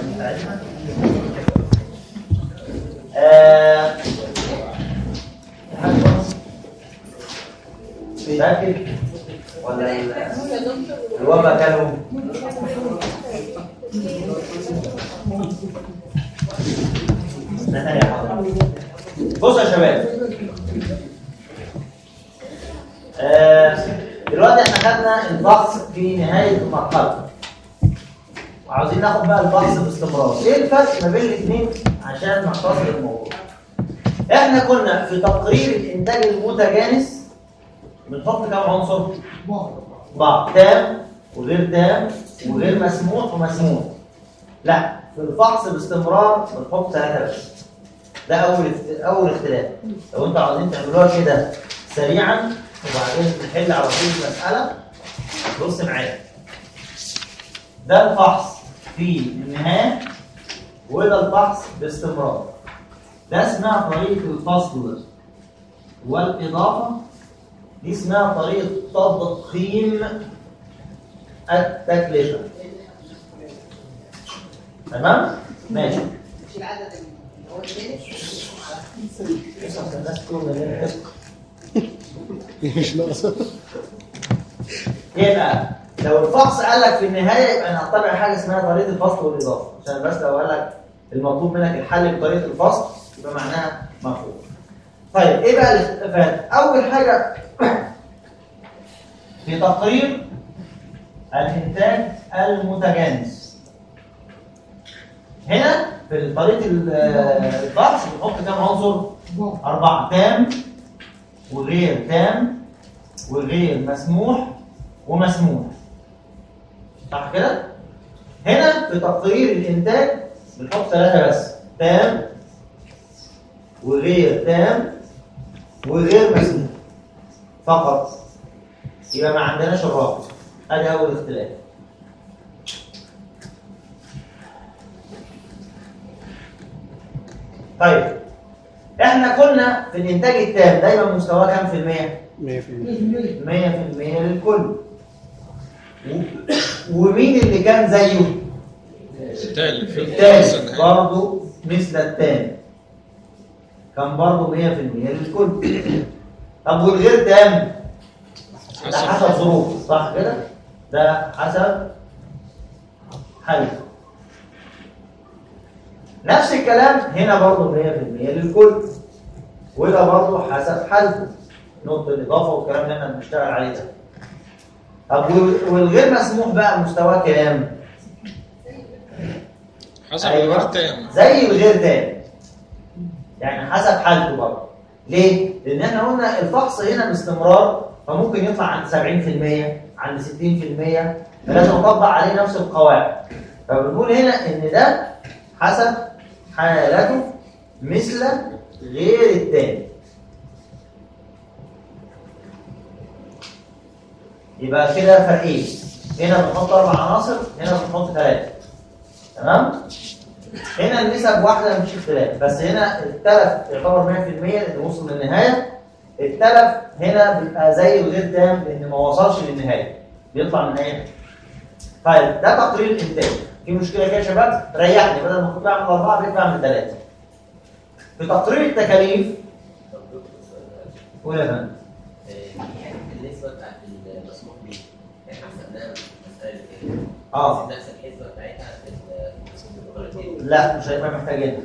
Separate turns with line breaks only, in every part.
بتاعتنا آه، في حاجة خالص؟ فاكر ولا ال- الوبا كانوا نهاية حاضر بصوا يا شباب آه، دلوقتي احنا خدنا البحث في نهاية المرحلة وعاوزين ناخد بقى البحث باستمرار ايه الفرق ما بين الاثنين عشان نختصر الموضوع احنا كنا في تقرير الانتاج المتجانس بنحط كام عنصر بعض تام وغير تام وغير مسموح ومسموح لا في الفحص باستمرار بنحط ثلاثة بس ده اول اخت- اول اختلاف لو انتوا عاوزين تعملوها كده سريعا وبعدين نحل على طول المسألة بص معايا ده الفحص في النهاية وده الفحص باستمرار ده اسمها طريقة الفصل والإضافة دي اسمها طريقة تضخيم التكلفة تمام؟ ماشي
مش العدد اللي هو الثالث
الناس كلهم
مش ناقصه
يبقى لو الفحص قال لك في النهايه يبقى نتبع حاجه اسمها طريقه الفصل والاضافه عشان بس لو قال لك المطلوب منك الحل بطريقه الفصل يبقى معناها مفهوم. طيب ايه بقى الاختلافات؟ اول حاجه في تقرير الانتاج المتجانس هنا في طريقه ال- الفحص بنحط كام عنصر؟ أربعة تام وغير تام وغير مسموح ومسموح صح كده؟ هنا في تقرير الإنتاج بنحط ثلاثة بس تام وغير تام وغير مسموح فقط يبقى ما عندناش الرابط ادي اول اختلاف طيب احنا كنا في الانتاج التام دايما مستواه كام في المية؟
100%
100% للكل و- ومين اللي كان زيه؟
التالي في
التاني برضه مثل التاني كان برضه 100% للكل طب والغير تام ده حسب ظروف صح كده؟ ده حسب حالته نفس الكلام هنا برضه 100% للكل وده برضه حسب حالته نقطة الإضافة والكلام اللي احنا بنشتغل عليه ده طب وال- والغير مسموح بقى مستواه كام؟
حسب
أيوة.
الغير تام
زي الغير تام يعني حسب حالته برضه ليه؟ لأن احنا قلنا الفحص هنا باستمرار فممكن يطلع عند 70% عند 60% فلازم نطبق عليه نفس القواعد فبنقول هنا إن ده حسب حالته مثل غير التاني يبقى كده فرقين هنا بنحط اربع عناصر هنا بنحط ثلاثه تمام هنا النسب واحده مفيش اختلاف بس هنا التلف يعتبر 100% لان وصل للنهايه التلف هنا بيبقى زي الغير تام لان ما وصلش للنهايه بيطلع من ايه طيب ده تقرير الانتاج في مشكله كده يا شباب ريحني بدل ما كنت بعمل اربعه بقيت بعمل ثلاثه في تقرير التكاليف قول يا فندم
النسبة بتاعت المسموح بيه احنا حسبناها في المسألة اللي فاتت
اه
نفس الحسبة بتاعتها في المسموح
لا مش هيبقى محتاجينها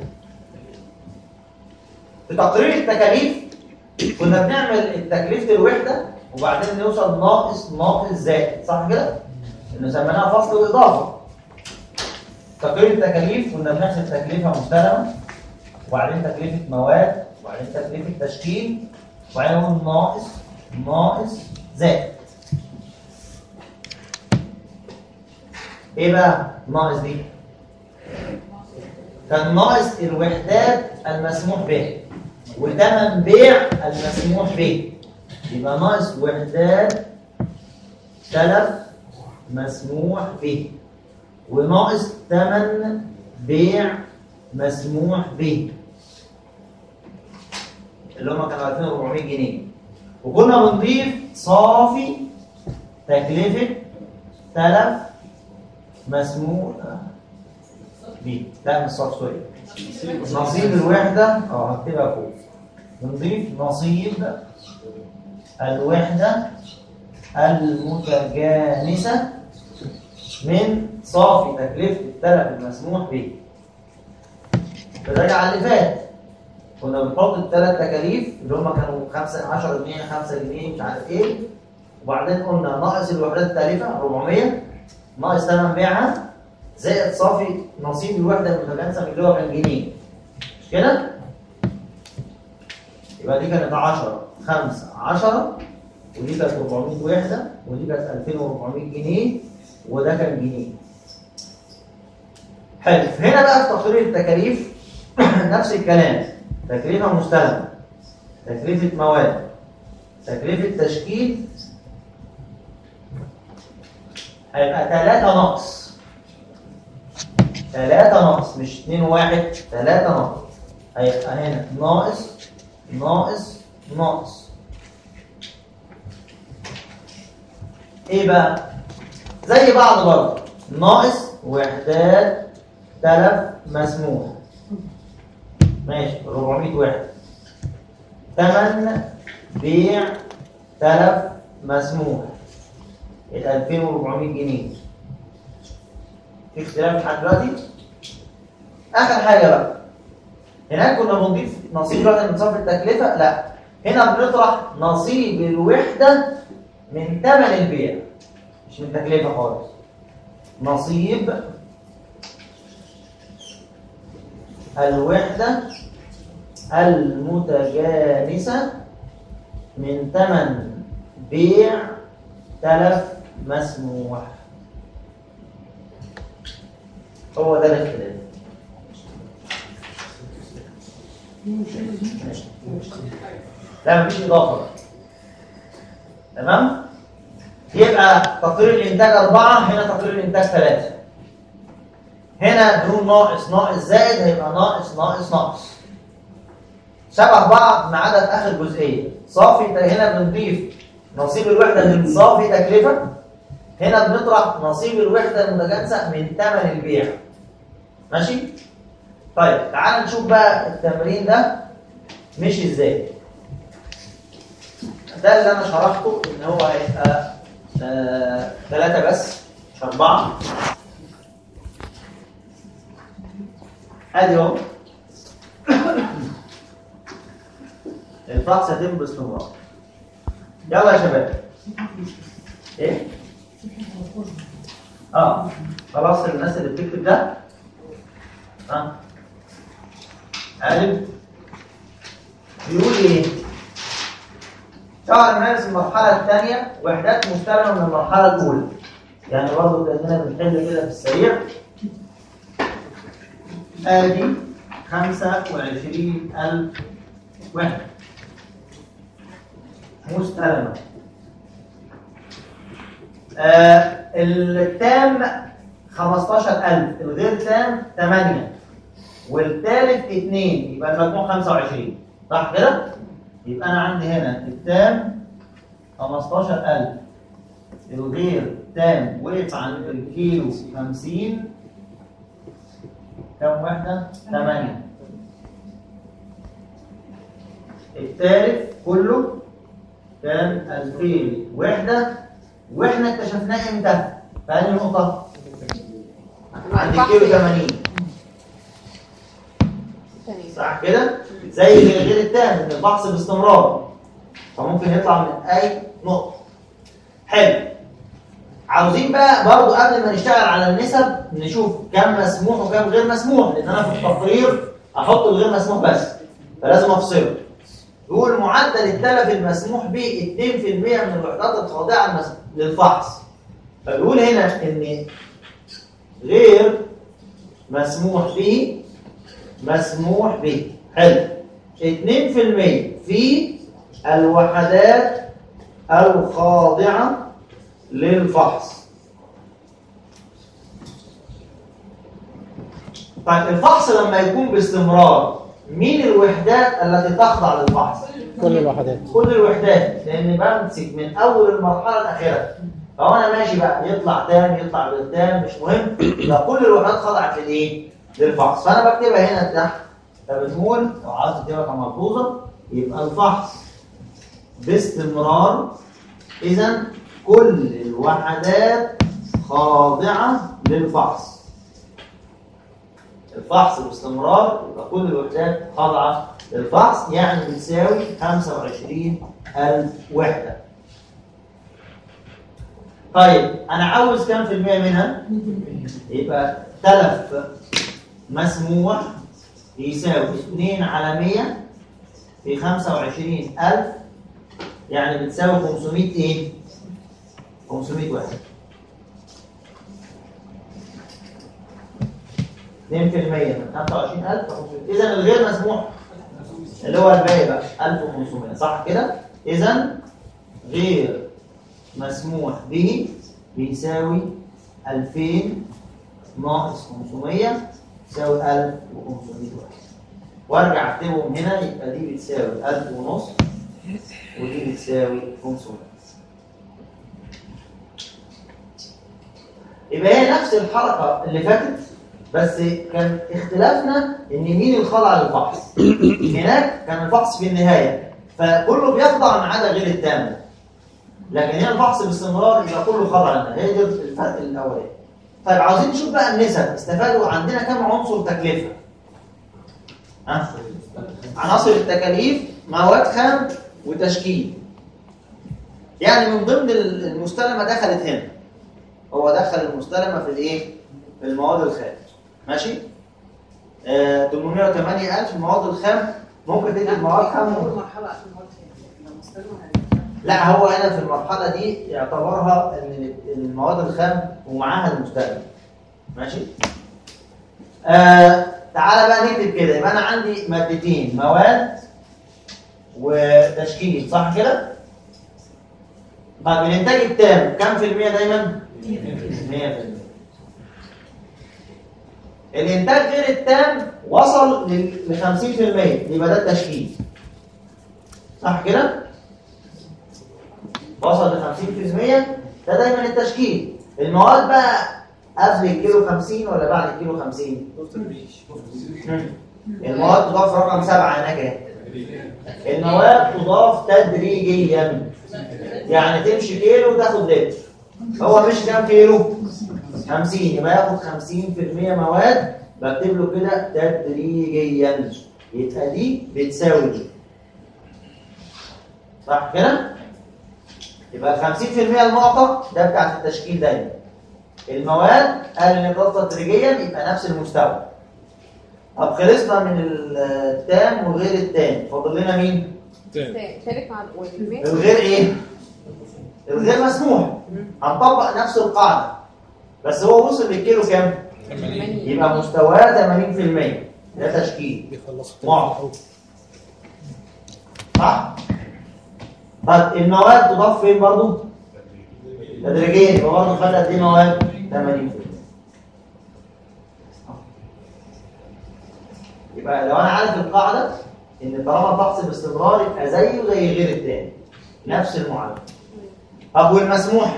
في تقرير التكاليف كنا بنعمل تكلفة الوحدة وبعدين نوصل ناقص ناقص زائد صح كده؟ إنه سميناها فصل وإضافة تقرير التكاليف كنا بنحسب تكلفة مستلمة وبعدين تكلفة مواد وبعدين تكلفة تشكيل وبعدين نقول ناقص ناقص زائد ايه بقى ناقص دي؟ كان ناقص الوحدات المسموح به وثمن بيع المسموح به يبقى ناقص وحدات تلف مسموح به وناقص ثمن بيع مسموح به اللي هم كانوا 2400 جنيه وكنا بنضيف صافي تكلفة تلف مسموح دي لا مش صف سوري نصيب الوحدة اه هكتبها فوق نضيف نصيب الوحدة المتجانسة من صافي تكلفة التلف المسموح به راجع على اللي فات كنا بنحط الثلاث تكاليف اللي هم كانوا 5 10 جنيه 5 جنيه مش عارف ايه وبعدين قلنا ناقص الوحدات التالفة 400 ناقص ثمن بيعها زائد صافي نصيب الوحدة المتجانسة من اللي هو كان جنيه مش كده؟ يبقى دي كانت 10 5 10 ودي كانت 400 وحدة ودي كانت 2400 جنيه وده كان جنيه حلو هنا بقى في تقرير التكاليف نفس الكلام تكلفة مستلمة تكلفة مواد تكلفة تشكيل هيبقى 3 ناقص 3 ناقص مش 2 1 3 ناقص هيبقى هنا ناقص ناقص ناقص ايه بقى زي بعض برضه ناقص وحدات تلف مسموح ماشي 400 وحده ثمن بيع تلف مسموح ال 2400 جنيه في اختلاف لحد دلوقتي اخر حاجه بقى هناك كنا بنضيف نصيب الوحده من صرف التكلفه لا هنا بنطرح نصيب الوحده من ثمن البيع مش من تكلفه خالص نصيب الوحده المتجانسه من ثمن بيع تلف مسموح هو ده الاختلاف لا مفيش اضافه تمام يبقى تقرير الانتاج أربعة هنا تقرير الانتاج ثلاثة هنا دون ناقص ناقص زائد هيبقى ناقص ناقص ناقص شبه بعض ما عدا في اخر جزئيه صافي هنا بنضيف نصيب الوحده من صافي تكلفه هنا بنطرح نصيب الوحده المتجانسه من ثمن البيع ماشي طيب تعال نشوف بقى التمرين ده مشي ازاي ده اللي انا شرحته ان هو هيبقى ثلاثة آه بس مش أربعة ادي اهو الفحص يتم باستمرار يلا يا شباب ايه اه خلاص الناس اللي بتكتب ده اه قالب بيقول ايه شهر مارس المرحلة الثانية وحدات مستلمة من المرحلة الأولى يعني برضه كأننا بنحل كده في السريع آدي خمسة وعشرين ألف وحدة مستلمة آه التام 15000 الغير تام 8 والثالث 2 يبقى المجموع 25 صح كده؟ يبقى أنا عندي هنا التام 15000 الغير تام وقف عند الكيلو 50 كم وحدة؟ 8 الثالث كله كان 2000 وحدة واحنا اكتشفناه امتى؟ في أنهي نقطة؟ عند الكيلو 80 صح كده؟ زي غير التام ان البحث باستمرار فممكن يطلع من اي نقطة حلو عاوزين بقى برضو قبل ما نشتغل على النسب نشوف كم مسموح وكم غير مسموح لان انا في التقرير احط الغير مسموح بس فلازم افصله يقول معدل التلف المسموح به 2% من الوحدات الخاضعه للفحص فبيقول هنا ان غير مسموح به مسموح به حلو 2% في الوحدات الخاضعه للفحص طيب الفحص لما يكون باستمرار مين الوحدات التي تخضع للفحص
كل الوحدات
كل الوحدات لان بمسك من اول المرحله لاخرها فهو انا ماشي بقى يطلع تام يطلع غير تام مش مهم يبقى كل الوحدات خضعت للايه للفحص فانا بكتبها هنا تحت فبنقول لو عاوز تكتبها كملحوظه يبقى الفحص باستمرار اذا كل الوحدات خاضعه للفحص الفحص باستمرار يبقى كل الوحدات خاضعه للفحص يعني بتساوي 25000 وحده طيب انا عاوز كام في المية منها يبقى تلف مسموح يساوي 2 على 100 في 25000 يعني بتساوي 500 ايه 500 واحد 2% من 25000 اذا الغير مسموح اللي هو الباقي بقى 1500 صح كده اذا غير مسموح به بيساوي 2000 ناقص 500 يساوي 1500 واحد وارجع اكتبهم هنا يبقى دي بتساوي 1000 ونص ودي بتساوي 500 يبقى هي نفس الحركه اللي فاتت بس كان اختلافنا ان مين الخضع للفحص هناك كان الفحص في النهايه فكله بيخضع ما عدا غير التام لكن هنا الفحص باستمرار يبقى كله خضع لنا هي دي الفرق الاولاني طيب عاوزين نشوف بقى النسب استفادوا عندنا كام عنصر تكلفه ها عناصر التكاليف مواد خام وتشكيل يعني من ضمن المستلمه دخلت هنا هو دخل المستلمه في الايه في المواد الخام ماشي آه 808000 المواد الخام ممكن تجي مواد خام
اول مرحله في المواد لو مستلمه
لا هو هنا في المرحله دي يعتبرها ان المواد الخام ومعاها المستلم ماشي آه تعالى بقى نكتب كده يبقى انا عندي مادتين مواد وتشكيل صح كده طيب الانتاج التام كم في المية دايما 100% الانتاج غير التام وصل ل 50% يبقى ده التشكيل صح كده وصل ل 50% ده دايما التشكيل المواد بقى قبل الكيلو 50 ولا بعد الكيلو 50 المواد تضاف رقم سبعة هناك اهي المواد تضاف تدريجيا يعني تمشي كيلو وتاخد لتر هو مش كام كيلو 50 يبقى ياخد 50% مواد بكتب له كده تدريجيا يبقى دي بتساوي دي صح كده يبقى 50% المعطى ده بتاع التشكيل دايما المواد قال ان الضغط تدريجيا يبقى نفس المستوى طب خلصنا من التام وغير التام فاضل لنا مين
تالت مع والمية
الغير ايه الغير مسموح هنطبق نفس القاعده بس هو وصل للكيلو كام يبقى مستواه 80% ده تشكيل
بيخلص
معطى صح طب المواد تضاف فين برضو تدريجيا يبقى برضه خد قد ايه مواد 80% يبقى لو انا عارف القاعده ان طالما الفحص باستمرار يبقى زيه زي غير التاني نفس المعادله طب والمسموح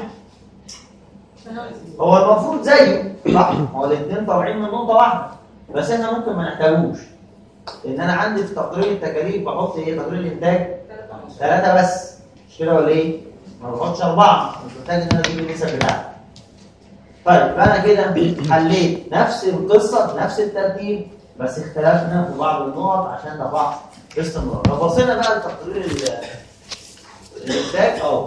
هو المفروض زيه صح هو الاثنين طالعين من نقطه واحده بس احنا ممكن ما نحتاجوش لان انا عندي في تقرير التكاليف بحط ايه تقرير الانتاج ثلاثه بس مش كده ولا ايه؟ ما بحطش اربعه مش محتاج ان انا اجيب النسب بتاعتي طيب يبقى انا كده حليت نفس القصه نفس الترتيب بس اختلفنا في بعض النقط عشان ده بعض باستمرار لو بصينا بقى لتقرير ال- الانتاج اهو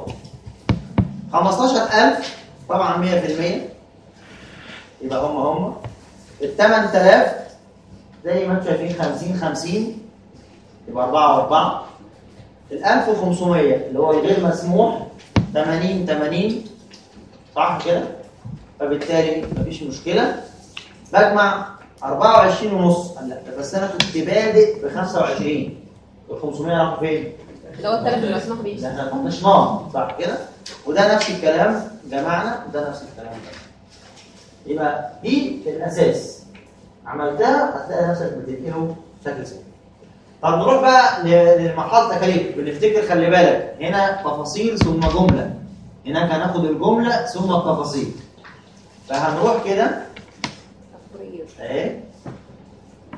15000 طبعا 100% يبقى هم هم ال 8000 زي ما انتم شايفين 50 50 يبقى 4 و4 ال 1500 اللي هو الغير مسموح 80 80 صح كده فبالتالي مفيش مشكله بجمع 24 ونص قال لا بس انا كنت بادئ ب 25 ال 500 راحوا فين؟
اللي هو التلف المسموح
ده
بيه
احنا طنشناه صح كده؟ وده نفس الكلام جمعنا وده نفس الكلام ده. يبقى دي الاساس عملتها هتلاقي نفسك بتنقله بشكل سهل. طب نروح بقى ل- للمرحله التكاليف بنفتكر خلي بالك هنا تفاصيل ثم جمله هناك هناخد الجمله ثم التفاصيل فهنروح كده
تقرير
اهي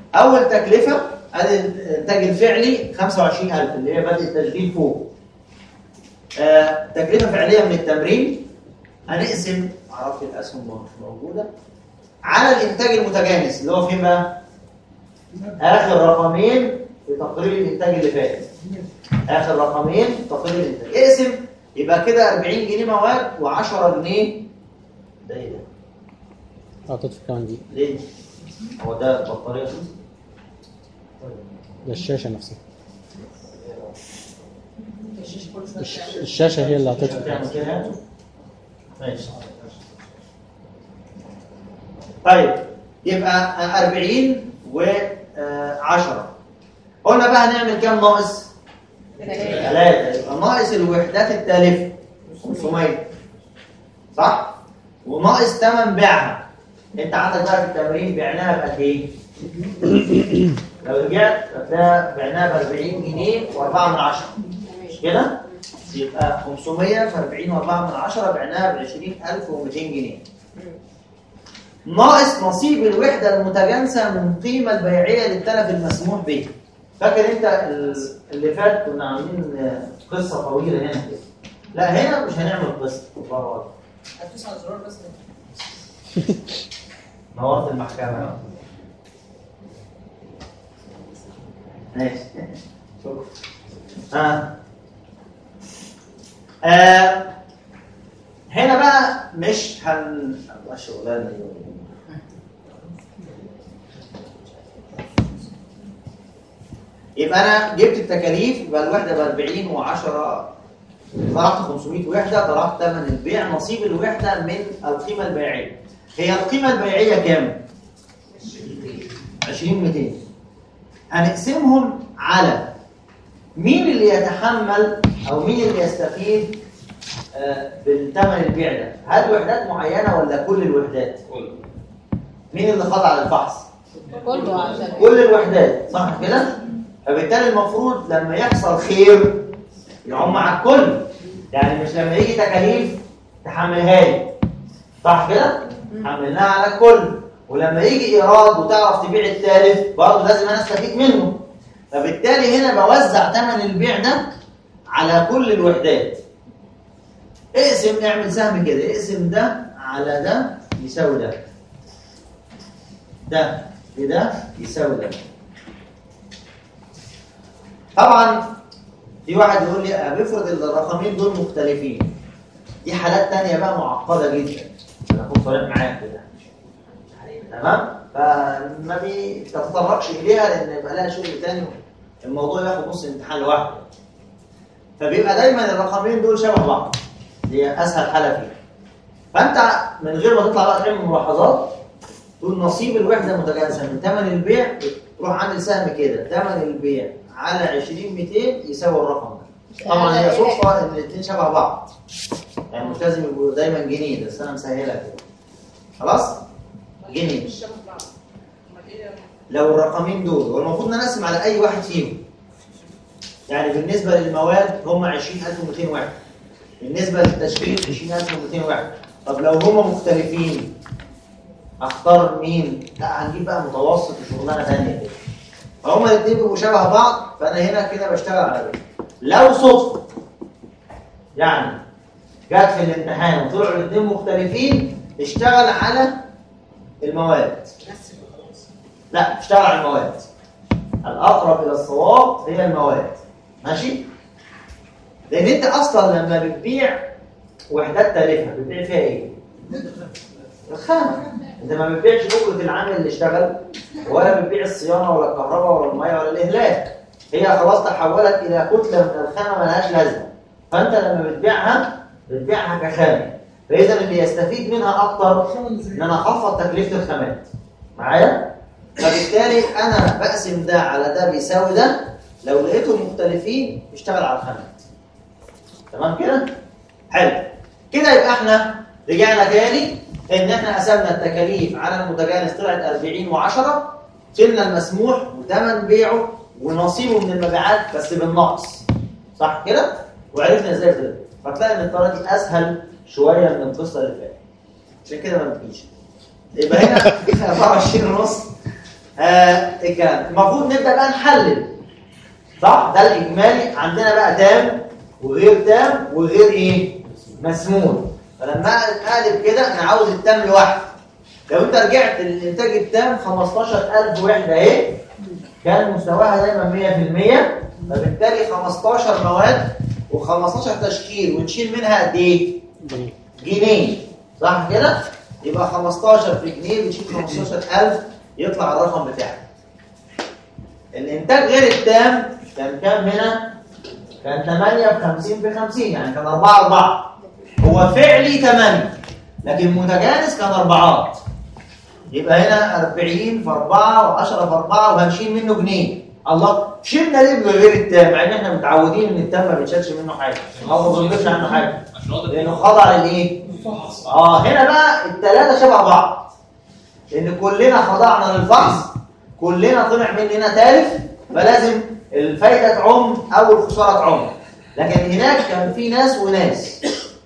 اول تكلفه ادي الانتاج الفعلي 25000 اللي هي بدء التشغيل فوق آه، تكلفه فعليه من التمرين هنقسم معرفش الاسهم مش موجوده على الانتاج المتجانس اللي هو فين بقى؟ اخر رقمين في تقرير الانتاج اللي فات اخر رقمين في تقرير الانتاج اقسم يبقى كده 40 جنيه مواد و10 جنيه ده ايه ده؟
اه تطفي كمان دي
ليه؟ هو ده البطاريه
ده الشاشة نفسها
الشيش كل شويه
الش-
بتعمل.
الشاشة هي اللي
بتعمل
هتطفي
كده ماشي طيب يبقى 40 و 10 قلنا بقى هنعمل كام ناقص؟ ثلاثة يبقى ناقص الوحدات التالفة 500 صح؟ وناقص ثمن بيعها انت عندك بقى في التمرين بعناها بقد ايه؟ لو رجعت هتلاقيها بعناها ب 40 جنيه و4 من 10 مش كده؟ يبقى 500 في 40 و4 من 10 بعناها ب 20200 جنيه ناقص نصيب الوحدة المتجانسة من القيمة البيعية للتلف المسموح به فاكر انت ال- اللي فات كنا عاملين آه، قصة طويلة هنا كده لا هنا مش هنعمل قصة الله أكبر
هتدوس على الزرار بس
نورت المحكمة ماشي شكرا آه. آه. هنا بقى مش هن الله الشغلانة دي يبقى انا جبت التكاليف يبقى الوحده ب 40 و10 طرحت 500 وحده طرحت ثمن البيع نصيب الوحده من القيمه البيعيه هي القيمه البيعيه كام 20 200 هنقسمهم على مين اللي يتحمل او مين اللي يستفيد آه، بالثمن البيع ده هل وحدات معينه ولا كل الوحدات
كله
مين اللي خضع للفحص
كله عشان
كل الوحدات صح كده فبالتالي المفروض لما يحصل خير يعم على الكل يعني مش لما يجي تكاليف تحملها لي صح كده حملناها على الكل ولما يجي ايراد وتعرف تبيع الثالث برضه لازم انا استفيد منه فبالتالي هنا بوزع ثمن البيع ده على كل الوحدات اقسم اعمل سهم كده اقسم ده على ده يساوي ده ده بده يساوي ده طبعا في واحد يقول لي أه بفرض الرقمين دول مختلفين دي حالات تانية بقى معقدة جدا انا اكون صريح معاك كده تمام فما بتتطرقش اليها لان يبقى لها شغل تاني الموضوع ياخد نص امتحان لوحده فبيبقى دايما الرقمين دول شبه بعض دي اسهل حاله فيها فانت من غير ما تطلع بقى تعمل ملاحظات تقول نصيب الوحده متجانسه من ثمن البيع تروح عامل سهم كده ثمن البيع على 20 200 يساوي الرقم ده طبعا هي صدفه ان الاثنين شبه بعض يعني مش لازم يبقوا دايما جنيه بس انا مسهلها كده خلاص جنيه
مش شبه بعض امال ايه
لو الرقمين دول هو المفروض ان انا اقسم على اي واحد فيهم يعني بالنسبه للمواد هم 20200 واحد بالنسبه للتشغيل 20200 واحد طب لو هم مختلفين اختار مين لا هنجيب بقى متوسط وشغلانه ثانيه كده فهم الاثنين بيبقوا شبه بعض فانا هنا كده بشتغل على ده لو صدفه يعني جت في الامتحان وطلعوا الاثنين مختلفين اشتغل على المواد
بس خلاص
لا اشتغل على المواد الاقرب الى الصواب هي المواد ماشي لان انت اصلا لما بتبيع وحدات تالفه بتبيع فيها ايه الخامه انت ما بتبيعش اجره العامل اللي اشتغل ولا بتبيع الصيانه ولا الكهرباء ولا الميه ولا الاهلاك هي خلاص تحولت الى كتله من الخامه ملهاش لازمه فانت لما بتبيعها بتبيعها كخامه فاذا اللي يستفيد منها اكتر ان انا اخفض تكلفه الخامات معايا فبالتالي انا بقسم ده على ده بيساوي ده لو لقيتهم مختلفين اشتغل على الخامات تمام كده حلو كده يبقى احنا رجعنا تاني ان احنا قسمنا التكاليف على المتجانس طلعت 40 و10 شلنا المسموح وثمن بيعه ونصيبه من المبيعات بس بالنقص صح كده وعرفنا ازاي كده فتلاقي ان الطريقه دي اسهل شويه من القصه اللي فاتت عشان كده ما بتجيش يبقى هنا 24 ونص آه الكلام المفروض نبدا بقى نحلل صح ده الاجمالي عندنا بقى تام وغير تام وغير ايه مسمول فلما اقلب كده انا عاوز التام لوحده لو انت رجعت للانتاج التام 15000 وحده اهي كان مستواها دايما 100% فبالتالي 15 مواد و15 تشكيل ونشيل منها قد ايه؟
جميل
جنيه صح كده؟ يبقى 15 في جنيه بتشيل 15000 يطلع الرقم بتاعك. الانتاج غير التام كان كام هنا؟ كان 8 في 50 في 50 يعني كان 4 4 هو فعلي 8 لكن متجانس كان اربعات يبقى هنا 40 في 4 و10 في 4 وهنشيل منه جنيه الله شلنا ليه من غير التام مع ان احنا متعودين ان التام ما بيتشالش منه حاجه او ما بنضيفش عنه حاجه
عشان واضح
لانه خضع للايه؟ اه هنا بقى الثلاثه شبه بعض لان كلنا خضعنا للفحص كلنا طلع مننا ثالث فلازم الفايده تعم او الخساره تعم لكن هناك كان في ناس وناس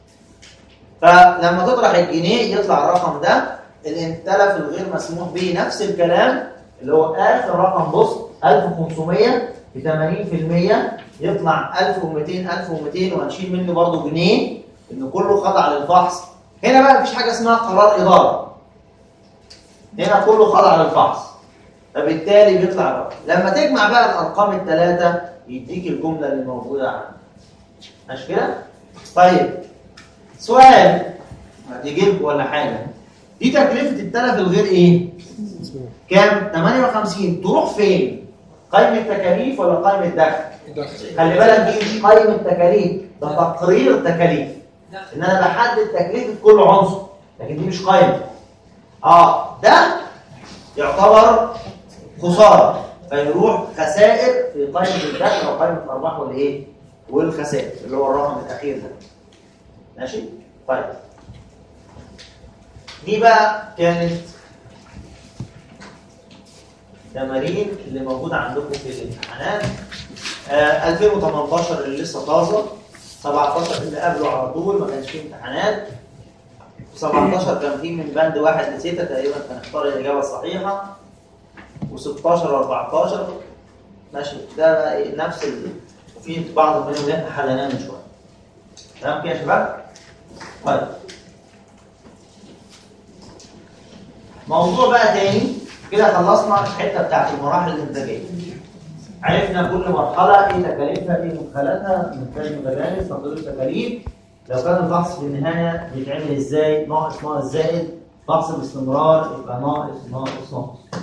فلما تطرح الجنيه يطلع الرقم ده الانتلف الغير مسموح به نفس الكلام اللي هو اخر رقم بص 1500 ب 80% يطلع 1200 1200 وهنشيل منه برضه جنيه ان كله خضع للفحص هنا بقى مفيش حاجه اسمها قرار اداره هنا كله خضع للفحص فبالتالي بيطلع الرقم لما تجمع بقى الارقام الثلاثه يديك الجمله اللي موجوده عندك ماشي كده طيب سؤال هتجيب ولا حاجه دي تكلفه التلف الغير ايه
مسموح
كام 58 تروح فين قائمه تكاليف ولا قائمه دخل
دخل
خلي بالك دي مش قائمه تكاليف ده تقرير تكاليف ان انا بحدد تكلفه كل عنصر لكن دي مش قائمه اه ده يعتبر خساره فيروح خسائر في قائمه الدخل او قائمه الارباح والايه والخسائر اللي هو الرقم الاخير ده ماشي طيب دي بقى كانت تمارين اللي موجوده عندكم في الامتحانات آه 2018 اللي لسه طازه 17 اللي قبله على طول ما كانش فيه امتحانات 17 كان فيه من بند واحد لستة تقريبا كان اختار الإجابة الصحيحة و16 و14 ماشي ده بقى إيه؟ نفس ال... في بعض منهم اللي احنا حليناه من شوية تمام كده يا شباب؟ طيب موضوع بقى تاني كده خلصنا الحتة بتاعت المراحل الإنتاجية عرفنا كل مرحلة ايه تكاليفها ايه مدخلاتها محتاج متجانس تقدير التكاليف لو كان الفحص في النهاية بيتعمل ازاي ناقص ناقص زائد فحص باستمرار يبقى ناقص ناقص ناقص